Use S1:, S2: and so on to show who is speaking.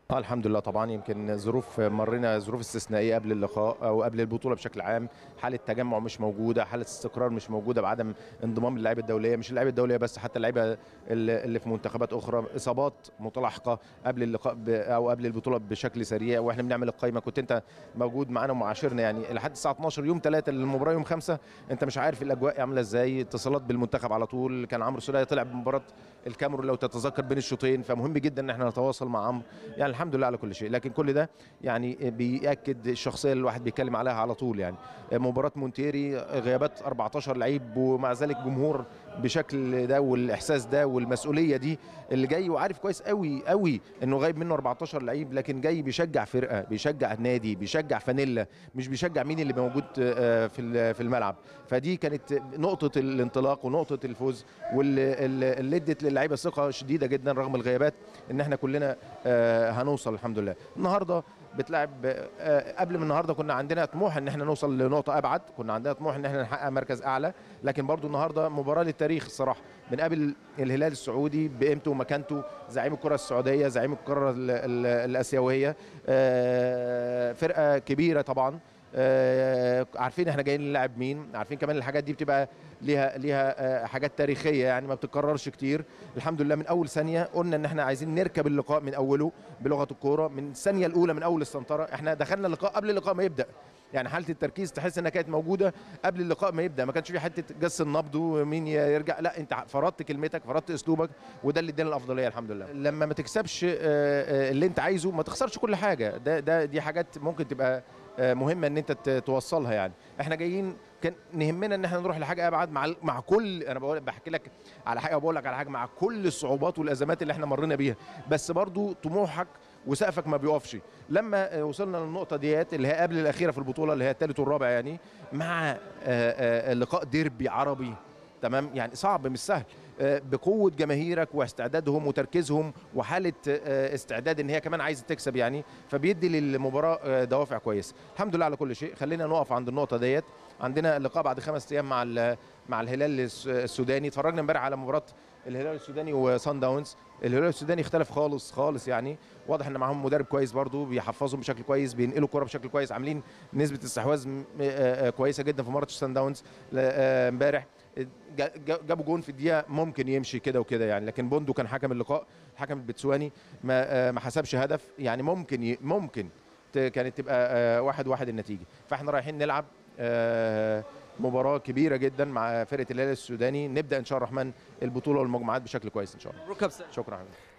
S1: اه الحمد لله طبعا يمكن ظروف مرينا ظروف استثنائيه قبل اللقاء او قبل البطوله بشكل عام حاله تجمع مش موجوده حاله استقرار مش موجوده بعدم انضمام اللعيبه الدوليه مش اللعيبه الدوليه بس حتى اللعيبه اللي اللي في منتخبات اخرى اصابات متلاحقه قبل اللقاء ب- او قبل البطوله بشكل سريع واحنا بنعمل القائمه كنت انت موجود معانا ومعاشرنا يعني لحد الساعه 12 يوم 3 للمباراه يوم 5 انت مش عارف الاجواء عامله ازاي اتصالات بالمنتخب على طول كان عمرو سوليه طلع بمباراه الكاميرون لو تتذكر بين الشوطين فمهم جدا ان احنا نتواصل مع عمرو يعني الحمد لله على كل شيء لكن كل ده يعني بياكد الشخصيه اللي الواحد بيتكلم عليها على طول يعني مباراه مونتيري غيابات 14 لعيب ومع ذلك جمهور بشكل ده والاحساس ده والمسؤوليه دي اللي جاي وعارف كويس قوي قوي انه غايب منه 14 لعيب لكن جاي بيشجع فرقه بيشجع نادي بيشجع فانيلا مش بيشجع مين اللي موجود آه، في ال- في الملعب فدي كانت نقطه الانطلاق ونقطه الفوز واللي اللي- اللي ادت للعيبه ثقه شديده جدا رغم الغيابات ان احنا كلنا آه، هنوصل الحمد لله النهارده بتلعب آه، قبل من النهارده كنا عندنا طموح ان احنا نوصل لنقطه ابعد كنا عندنا طموح ان احنا نحقق مركز اعلى لكن برضو النهارده مباراه للتاريخ الصراحه بنقابل الهلال السعودي بقيمته ومكانته زعيم الكره السعوديه زعيم الكره ال- ال- الاسيويه آه، فرقه كبيره طبعا آه، عارفين احنا جايين نلعب مين عارفين كمان الحاجات دي بتبقى ليها ليها آه، حاجات تاريخيه يعني ما بتتكررش كتير الحمد لله من اول ثانيه قلنا ان احنا عايزين نركب اللقاء من اوله بلغه الكوره من الثانيه الاولى من اول السنتره احنا دخلنا اللقاء قبل اللقاء ما يبدا يعني حاله التركيز تحس انها كانت موجوده قبل اللقاء ما يبدا ما كانش في حته جس النبض ومين يرجع لا انت فرضت كلمتك فرضت اسلوبك وده اللي ادانا الافضليه الحمد لله لما ما تكسبش آه، آه، اللي انت عايزه ما تخسرش كل حاجه ده ده دي حاجات ممكن تبقى آه، مهمه ان انت ت- توصلها يعني احنا جايين كان نهمنا ان احنا نروح لحاجه ابعد مع ال- مع كل انا بقول بحكي لك على حاجه بقول لك على حاجه مع كل الصعوبات والازمات اللي احنا مرينا بيها بس برضو طموحك وسقفك ما بيقفش لما آه، وصلنا للنقطه ديت اللي هي قبل الاخيره في البطوله اللي هي الثالث والرابع يعني مع آه، آه، لقاء ديربي عربي تمام يعني صعب مش سهل آه، بقوه جماهيرك واستعدادهم وتركيزهم وحاله آه، استعداد ان هي كمان عايزه تكسب يعني فبيدي للمباراه آه، دوافع كويسه الحمد لله على كل شيء خلينا نقف عند النقطه ديت عندنا لقاء بعد خمس ايام مع ال- مع الهلال الس- السوداني اتفرجنا امبارح على مباراه الهلال السوداني وصن داونز الهلال السوداني اختلف خالص خالص يعني واضح ان معاهم مدرب كويس برضو بيحفظهم بشكل كويس بينقلوا الكره بشكل كويس عاملين نسبه استحواذ م- آه، آه، كويسه جدا في ماتش سان داونز ل- آه، امبارح جا- جا- جابوا جون في الدقيقه ممكن يمشي كده وكده يعني لكن بوندو كان حكم اللقاء الحكم البتسواني ما آه، ما حسبش هدف يعني ممكن ي- ممكن ت- كانت تبقى آه، واحد واحد النتيجه فاحنا رايحين نلعب آه، مباراه كبيره جدا مع فرقه الهلال السوداني نبدا ان شاء الله الرحمن البطوله والمجموعات بشكل كويس ان شاء الله
S2: مبروك يا أبو سعد.
S1: شكرا حبيبي